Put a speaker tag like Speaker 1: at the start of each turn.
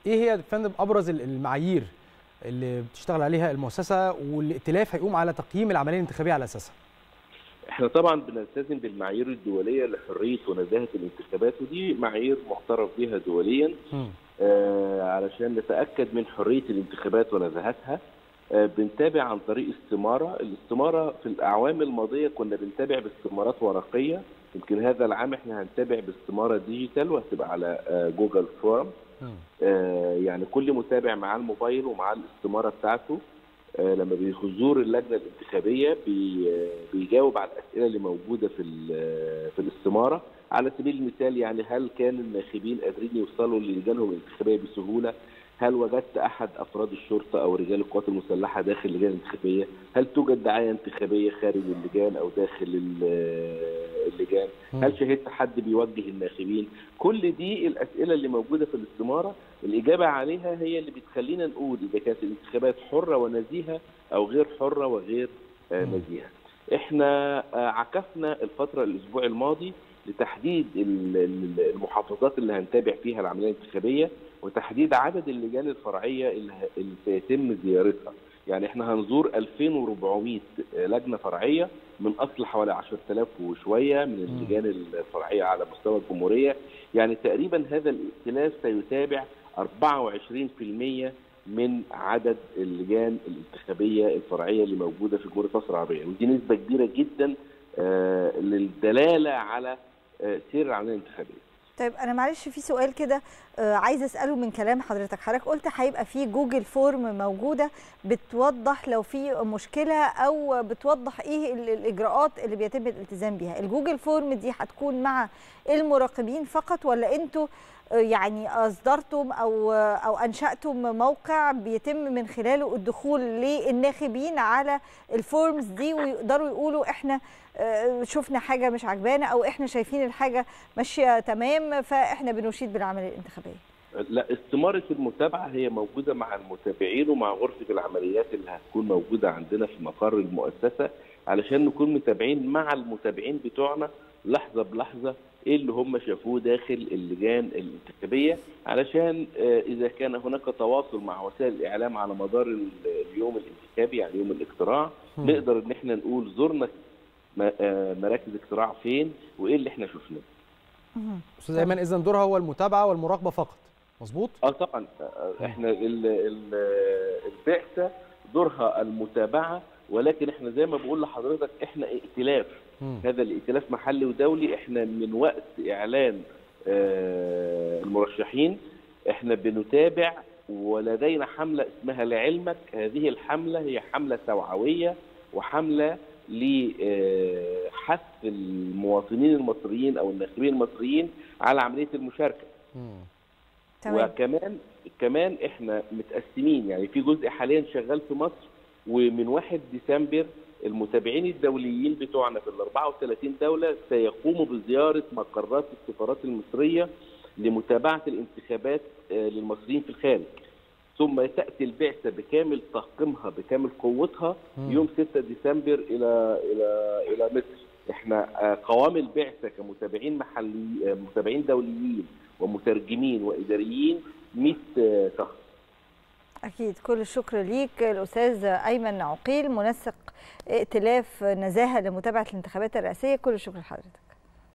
Speaker 1: ايه هي يا فندم ابرز المعايير اللي بتشتغل عليها المؤسسه والائتلاف هيقوم على تقييم العمليه الانتخابيه على اساسها
Speaker 2: احنا طبعا بنلتزم بالمعايير الدوليه لحريه ونزاهه الانتخابات ودي معايير معترف بها دوليا آه علشان نتاكد من حريه الانتخابات ونزاهتها آه بنتابع عن طريق استماره، الاستماره في الاعوام الماضيه كنا بنتابع باستمارات ورقيه يمكن هذا العام احنا هنتابع باستماره ديجيتال وهتبقى على آه جوجل فورم آه يعني كل متابع معاه الموبايل ومعاه الاستماره بتاعته آه لما بيزور اللجنه الانتخابيه بي بيجاوب على الاسئله اللي موجوده في في الاستماره على سبيل المثال يعني هل كان الناخبين قادرين يوصلوا للجانهم الانتخابيه بسهوله؟ هل وجدت احد افراد الشرطه او رجال القوات المسلحه داخل اللجان الانتخابيه؟ هل توجد دعايه انتخابيه خارج اللجان او داخل اللجان؟ هل شهدت حد بيوجه الناخبين؟ كل دي الاسئله اللي موجوده في الاستماره الاجابه عليها هي اللي بتخلينا نقول اذا كانت الانتخابات حره ونزيهه او غير حره وغير نزيهه. احنا عكفنا الفتره الاسبوع الماضي لتحديد المحافظات اللي هنتابع فيها العمليه الانتخابيه وتحديد عدد اللجان الفرعيه اللي سيتم زيارتها يعني احنا هنزور 2400 لجنه فرعيه من اصل حوالي 10000 وشويه من اللجان الفرعيه على مستوى الجمهوريه يعني تقريبا هذا الائتلاف سيتابع 24% من عدد اللجان الانتخابيه الفرعيه اللي موجوده في جمهوريه مصر العربيه ودي نسبه كبيره جدا آه للدلاله على آه سير العمليه الانتخابيه
Speaker 3: طيب انا معلش في سؤال كده آه عايز اساله من كلام حضرتك حضرتك قلت هيبقى في جوجل فورم موجوده بتوضح لو في مشكله او بتوضح ايه الاجراءات اللي بيتم الالتزام بيها الجوجل فورم دي هتكون مع المراقبين فقط ولا انتوا يعني اصدرتم او او انشاتم موقع بيتم من خلاله الدخول للناخبين على الفورمز دي ويقدروا يقولوا احنا شفنا حاجه مش عجبانا او احنا شايفين الحاجه ماشيه تمام فاحنا بنشيد بالعمليه الانتخابيه
Speaker 2: لا استمارة المتابعة هي موجودة مع المتابعين ومع غرفة العمليات اللي هتكون موجودة عندنا في مقر المؤسسة علشان نكون متابعين مع المتابعين بتوعنا لحظة بلحظة ايه اللي هم شافوه داخل اللجان الانتخابيه علشان اذا كان هناك تواصل مع وسائل الاعلام على مدار اليوم الانتخابي يعني يوم الاقتراع م. نقدر ان احنا نقول زرنا مراكز اقتراع فين وايه اللي احنا شفناه.
Speaker 1: استاذ ايمن اذا دورها هو المتابعه والمراقبه فقط مظبوط؟
Speaker 2: اه طبعا احنا البعثه دورها المتابعه ولكن احنا زي ما بقول لحضرتك احنا ائتلاف م. هذا الائتلاف محلي ودولي احنا من وقت اعلان آه المرشحين احنا بنتابع ولدينا حمله اسمها لعلمك هذه الحمله هي حمله توعويه وحمله لحث المواطنين المصريين او الناخبين المصريين على عمليه المشاركه. م. وكمان كمان احنا متقسمين يعني في جزء حاليا شغال في مصر ومن 1 ديسمبر المتابعين الدوليين بتوعنا في ال 34 دوله سيقوموا بزياره مقرات السفارات المصريه لمتابعه الانتخابات للمصريين في الخارج. ثم تاتي البعثه بكامل طاقمها بكامل قوتها يوم 6 ديسمبر الى الى الى مصر. احنا قوام البعثه كمتابعين محلي متابعين دوليين ومترجمين واداريين 100 شخص.
Speaker 3: أكيد كل الشكر ليك الأستاذ أيمن عقيل منسق ائتلاف نزاهة لمتابعة الانتخابات الرئاسية كل الشكر لحضرتك